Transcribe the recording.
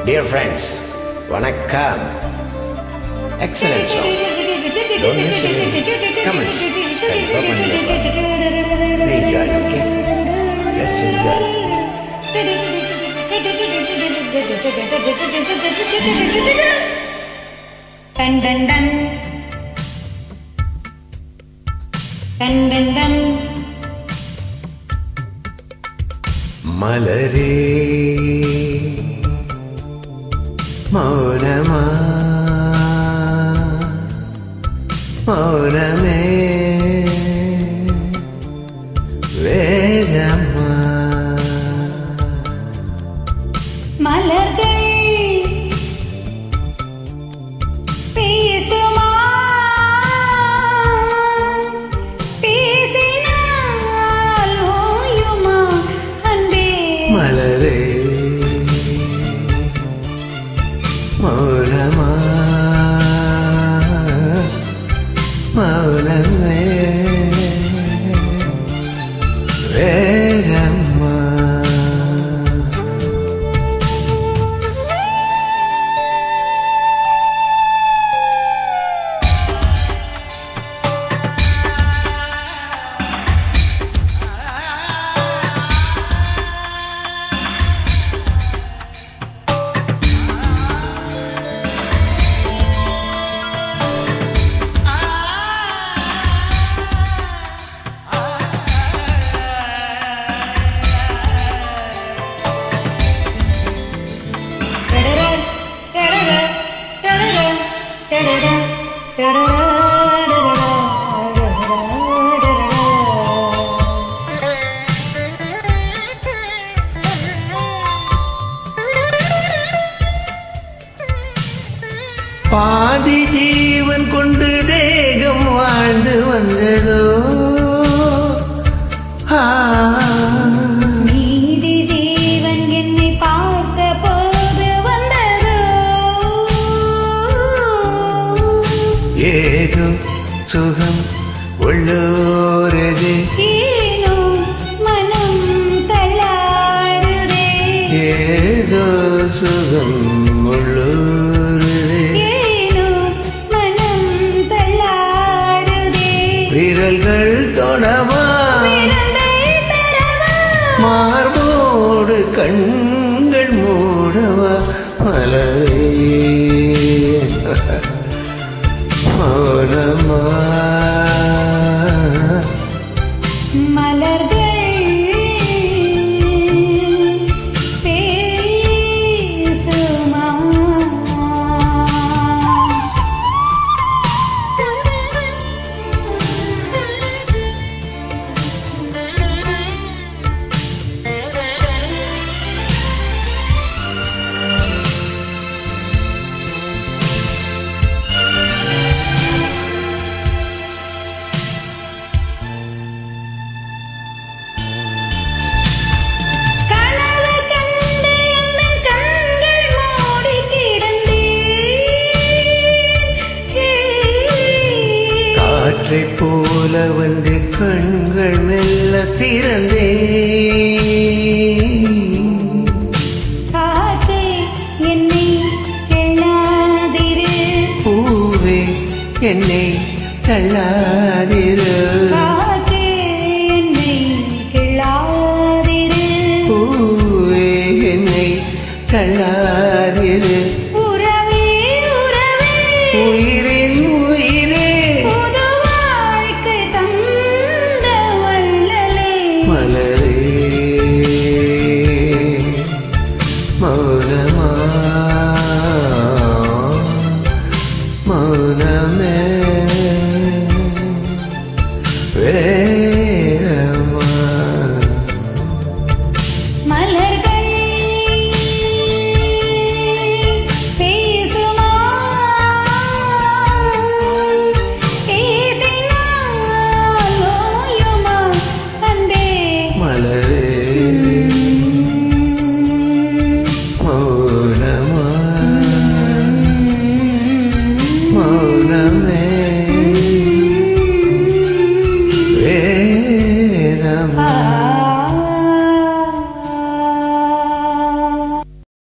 Dear friends, வணக்கம் Excellent song. Don't miss any comments. Can drop on your phone. Please join, okay? Let's enjoy. டன் டன் டன் டன் டன் டன் மலரே மௌனமா மௌனமே வேகமா மலர்கள் பேசுமா பேசினால் ஓயுமா அன்பே மலரே மௌனமா மௌனமே வேகமா டடடா, டடடா, டடடா, டடடா, டடடா, டடடா, பாதி ஜீவன் கொண்டு தேகம் வாழ்ந்து வந்ததோ ஆ, நீதி ஜீவன் என்னை பார்த்த போது வந்ததோ ஏதோ சுகம் உள்ளோரது ஏனோ மனம் தள்ளாடுதே ஏதோ சுகம் உள்ளோரது ஏனோ மனம் தள்ளாடுதே விரல்கள் தொடவா பிறந்தை தரவா மார்போடு கண்கள் மூடவா மலரே மௌனமா மலர்கள் பேசுமா கனவு கண்டு என் கண்கள் மூடி கிடந்தேன் காற்றைப் போல வந்து கண்கள் மெல்ல திறந்தே காற்றே என்னை எழாதிரு பூவே என்னை தள்ளாதிரு காற்றே என்னை கிள்ளாதிரு பூவே என்னை தள்ளாதிரு உறவே உறவே உயிரின் உயிரே புது வாழ்க்கை தந்த வள்ளலே மலரே மௌன